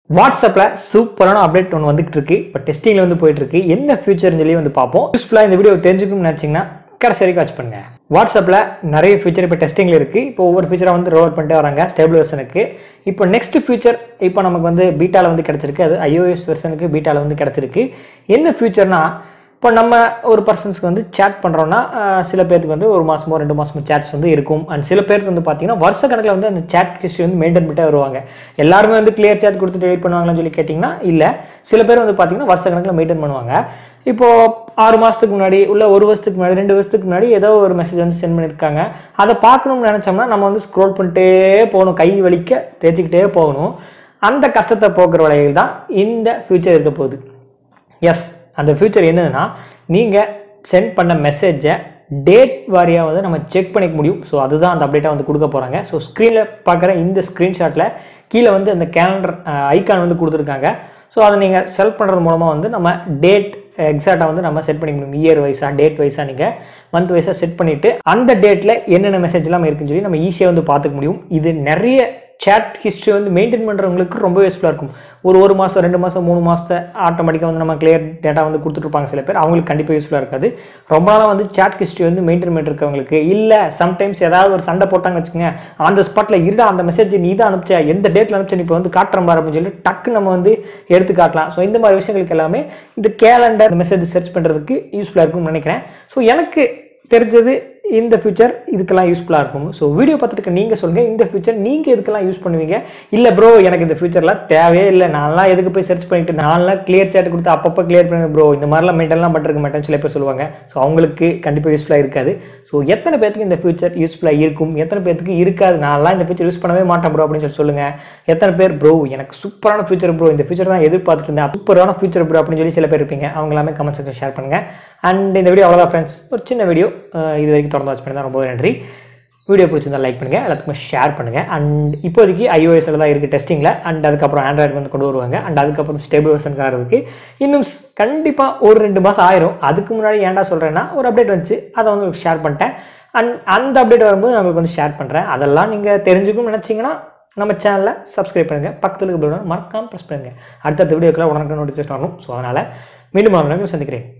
வாட்ஸ்அப்பில் சூப்பரான அப்டேட் ஒன்று வந்துகிட்டு இருக்கு இப்போ டெஸ்டிங்கில் வந்து போயிட்டு இருக்கு என்ன ஃபியூச்சர்னு சொல்லி வந்து பார்ப்போம் யூஸ்ஃபுல்லாக இந்த வீடியோ தெரிஞ்சுக்கணும்னு நினச்சிங்கன்னா கடைசி வரைக்கும் வாட்ச் பண்ணுங்க வாட்ஸ்அப்பில் நிறைய ஃபியூச்சர் இப்போ டெஸ்டிங்கில் இருக்குது இப்போ ஒவ்வொரு ஃபியூச்சராக வந்து ரோல் பண்ணிட்டே வராங்க ஸ்டேபிள் வெர்ஷனுக்கு இப்போ நெக்ஸ்ட் ஃபியூச்சர் இப்போ நமக்கு வந்து பீட்டாவில் வந்து கிடச்சிருக்கு அது iOS வெர்ஷனுக்கு பீட்டாவில் வந்து கிடச்சிருக்கு என்ன ஃபியூச்சர்னா இப்போ நம்ம ஒரு பர்சன்ஸ்க்கு வந்து சேட் பண்ணுறோன்னா சில பேருக்கு வந்து ஒரு மாதமோ ரெண்டு மாதமோ சேட்ஸ் வந்து இருக்கும் அண்ட் சில பேருக்கு வந்து பார்த்தீங்கன்னா வருஷ கணக்கில் வந்து அந்த சேட் ஹிஸ்ட்ரி வந்து மெயின்டைன் பண்ணிட்டே வருவாங்க எல்லாருமே வந்து கிளியர் சேட் கொடுத்துட்டு வெயிட் பண்ணுவாங்களான்னு சொல்லி கேட்டிங்கன்னா இல்லை சில பேர் வந்து பார்த்தீங்கன்னா வருஷ கணக்கில் மெயின்டைன் பண்ணுவாங்க இப்போ ஆறு மாதத்துக்கு முன்னாடி உள்ள ஒரு வருஷத்துக்கு முன்னாடி ரெண்டு வருஷத்துக்கு முன்னாடி ஏதோ ஒரு மெசேஜ் வந்து சென்ட் பண்ணியிருக்காங்க அதை பார்க்கணும்னு நினச்சோம்னா நம்ம வந்து ஸ்க்ரோல் பண்ணிட்டே போகணும் கை வலிக்க தேய்ச்சிக்கிட்டே போகணும் அந்த கஷ்டத்தை போக்குற வழியில் தான் இந்த ஃபியூச்சர் இருக்க போகுது எஸ் அந்த ஃபியூச்சர் என்னதுன்னா நீங்கள் சென்ட் பண்ண மெசேஜை டேட் வாரியாக வந்து நம்ம செக் பண்ணிக்க முடியும் ஸோ அதுதான் அந்த அப்டேட்டாக வந்து கொடுக்க போகிறாங்க ஸோ ஸ்க்ரீனில் பார்க்குற இந்த ஸ்க்ரீன்ஷாட்டில் கீழே வந்து அந்த கேலண்டர் ஐக்கான் வந்து கொடுத்துருக்காங்க ஸோ அதை நீங்கள் செலக்ட் பண்ணுறது மூலமாக வந்து நம்ம டேட் எக்ஸாக்டாக வந்து நம்ம செட் பண்ணிக்க முடியும் இயர் வைஸாக டேட் வைஸாக நீங்கள் மந்த் வைஸாக செட் பண்ணிவிட்டு அந்த டேட்டில் என்னென்ன மெசேஜ்லாம் இருக்குன்னு சொல்லி நம்ம ஈஸியாக வந்து பார்த்துக்க முடியும் இது நிறைய சேட் ஹிஸ்ட்ரி வந்து மெயின்டைன் பண்ணுறவங்களுக்கு ரொம்ப யூஸ்ஃபுல்லாக இருக்கும் ஒரு ஒரு மாதம் ரெண்டு மாதம் மூணு மாதத்தை ஆட்டோமேட்டிக்காக வந்து நம்ம கிளியர் டேட்டா வந்து கொடுத்துட்ருப்பாங்க சில பேர் அவங்களுக்கு கண்டிப்பாக யூஸ்ஃபுல்லாக இருக்காது ரொம்ப நாளாக வந்து சேட் ஹிஸ்ட்ரி வந்து மெயின்டைன் பண்ணிருக்கவங்களுக்கு இல்லை சம்டைம்ஸ் ஏதாவது ஒரு சண்டை போட்டாங்கன்னு வச்சுக்கோங்க அந்த ஸ்பாட்டில் இருடா அந்த மெசேஜ் நீ தான் அனுப்பிச்ச எந்த டேட்டில் அனுப்பிச்ச இப்போ வந்து காட்டுற மாதிரி அப்படின்னு சொல்லி டக்கு நம்ம வந்து எடுத்து காட்டலாம் ஸோ இந்த மாதிரி விஷயங்களுக்கு எல்லாமே இந்த கேலண்டர் மெசேஜ் சர்ச் பண்ணுறதுக்கு யூஸ்ஃபுல்லாக இருக்கும்னு நினைக்கிறேன் ஸோ எனக்கு தெரிஞ்சது இந்த ஃபியூச்சர் இதுக்கெல்லாம் யூஸ்ஃபுல்லாக இருக்கும் ஸோ வீடியோ பார்த்துட்டு நீங்கள் சொல்லுங்கள் இந்த ஃபியூச்சர் நீங்கள் எதுக்கெல்லாம் யூஸ் பண்ணுவீங்க இல்லை ப்ரோ எனக்கு இந்த ஃபியூச்சர்லாம் தேவையே இல்லை நான்லாம் எதுக்கு போய் சர்ச் பண்ணிட்டு நான்லாம் கிளியர் சேட் கொடுத்து அப்பப்போ கிளியர் பண்ணுவேன் ப்ரோ இந்த மாதிரிலாம் மெயின்டெல்லாம் பண்ணிருக்க மாட்டேன்னு சில பேர் சொல்லுவாங்க ஸோ அவங்களுக்கு கண்டிப்பாக யூஸ்ஃபுல்லாக இருக்காது ஸோ எத்தனை பேருக்கு இந்த ஃபியூச்சர் யூஸ்ஃபுல்லாக இருக்கும் எத்தனை பேருக்கு இருக்காது நான்லாம் இந்த ஃபியூச்சர் யூஸ் பண்ணவே மாட்டேன் ப்ரோ அப்படின்னு சொல்லி சொல்லுங்கள் எத்தனை பேர் ப்ரோ எனக்கு சூப்பரான ஃபியூச்சர் ப்ரோ இந்த ஃபியூச்சர் தான் எதிர்பார்த்துட்டு இருந்தேன் சூப்பரான ஃபியூச்சர் ப்ரோ அப்படின்னு சொல்லி சில பேர் இருப்பீங்க அவங்க எல்லாமே கமெண்ட் செக்ஷன் ஷேர் பண்ணுங்கள் அண்ட் இந்த வீடியோ அவ்வளோதான் ஃப்ரெண்ட்ஸ் ஒரு சின்ன வீடியோ இது வரைக்கும் தொடர்ந்து வாட்ச் பண்ணி தான் ரொம்ப நன்றி வீடியோ பிடிச்சிருந்தா லைக் பண்ணுங்கள் எல்லாத்துக்குமே ஷேர் பண்ணுங்கள் அண்ட் இப்போதைக்கு ஐஓஎஸ்ல தான் இருக்குது டெஸ்டிங்கில் அண்ட் அதுக்கப்புறம் ஆண்ட்ராய்டு வந்து கொண்டு வருவாங்க அண்ட் அதுக்கப்புறம் ஸ்டேபிள் வெர்ஷனுக்காக இருக்குது இன்னும் கண்டிப்பாக ஒரு ரெண்டு மாதம் ஆயிரும் அதுக்கு முன்னாடி ஏன்டா சொல்கிறேன்னா ஒரு அப்டேட் வந்துச்சு அதை வந்து உங்களுக்கு ஷேர் பண்ணிட்டேன் அண்ட் அந்த அப்டேட் வரும்போது நான் உங்களுக்கு வந்து ஷேர் பண்ணுறேன் அதெல்லாம் நீங்கள் தெரிஞ்சுக்கணும்னு நினச்சிங்கன்னா நம்ம சேனலை சப்ஸ்கிரைப் பண்ணுங்கள் பக்கத்தில் இருக்க மறக்காமல் ப்ரெஸ் பண்ணுங்கள் அடுத்தடுத்த வீடியோக்கெல்லாம் உடனே நோட்டிஃபிகேஷன் வரணும் ஸோ அதனால் மீண்டும் அவங்களை சந்திக்கிறேன்